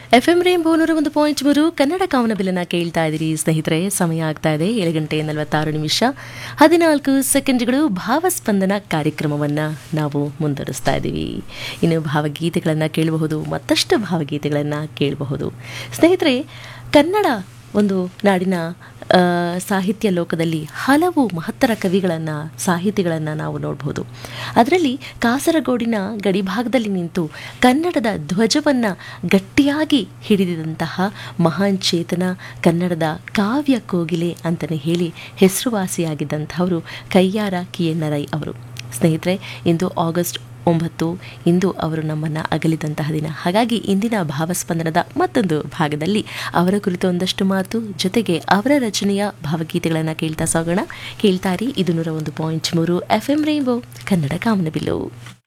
F M rainbow ನೂರ ಒಂದು point ಮೂರು ಕನ್ನಡ ಕಾಮನಬಿಲ್ಲನ್ನ ಕೇಳ್ತಾ ಇದ್ದೀರಿ ಸ್ನೇಹಿತರೆ ಸಮಯ ಆಗ್ತಾ ಇದೆ ಏಳು ಗಂಟೆ ನಲವತ್ತಾರು ನಿಮಿಷ ಹದಿನಾಲ್ಕು ಸೆಕೆಂಡ್ಗಳು ಭಾವಸ್ಪಂದನ ಕಾರ್ಯಕ್ರಮವನ್ನು ನಾವು ಮುಂದುವರಿಸ್ತಾ ಇದ್ದೀವಿ ಇನ್ನು ಭಾವಗೀತೆಗಳನ್ನು ಕೇಳಬಹುದು ಮತ್ತಷ್ಟು ಭಾವಗೀತೆಗಳನ್ನು ಕೇಳಬಹುದು ಸ್ನೇಹಿತರೆ ಕನ್ನಡ ಒಂದು ನಾಡಿನ ಆ, ಸಾಹಿತ್ಯ ಲೋಕದಲ್ಲಿ ಹಲವು ಮಹತ್ತರ ಕವಿಗಳನ್ನು ಸಾಹಿತಿಗಳನ್ನು ನಾವು ನೋಡಬಹುದು ಅದರಲ್ಲಿ ಕಾಸರಗೋಡಿನ ಗಡಿಭಾಗದಲ್ಲಿ ನಿಂತು ಕನ್ನಡದ ಧ್ವಜವನ್ನು ಗಟ್ಟಿಯಾಗಿ ಹಿಡಿದಿದಂತಹ ಮಹಾನ್ ಚೇತನ ಕನ್ನಡದ ಕಾವ್ಯ ಕೋಗಿಲೆ ಅಂತಲೇ ಹೇಳಿ ಹೆಸರುವಾಸಿಯಾಗಿದ್ದಂಥವರು ಕಯ್ಯಾರ ಕಿಯಣ್ಣರೈ ಅವರು ಸ್ನೇಹಿತರೆ ಇಂದು ಆಗಸ್ಟ್ ಒಂಬತ್ತು ಇಂದು ಅವರು ನಮ್ಮನ್ನು ಅಗಲಿದಂತಹ ದಿನ ಹಾಗಾಗಿ ಇಂದಿನ ಭಾವಸ್ಪಂದನದ ಮತ್ತೊಂದು ಭಾಗದಲ್ಲಿ ಅವರ ಕುರಿತು ಒಂದಷ್ಟು ಮಾತು ಜೊತೆಗೆ ಅವರ ರಚನೆಯ ಭಾವಗೀತೆಗಳನ್ನು ಕೇಳ್ತಾ ಸಾಗೋಣ ಕೇಳ್ತಾರಿ ಇದು ನೂರ ಒಂದು ಪಾಯಿಂಟ್ ಮೂರು ಎಫ್ ಎಂ ರೈನ್ಬೋ ಕನ್ನಡ ಕಾಮನಬಿಲ್ಲು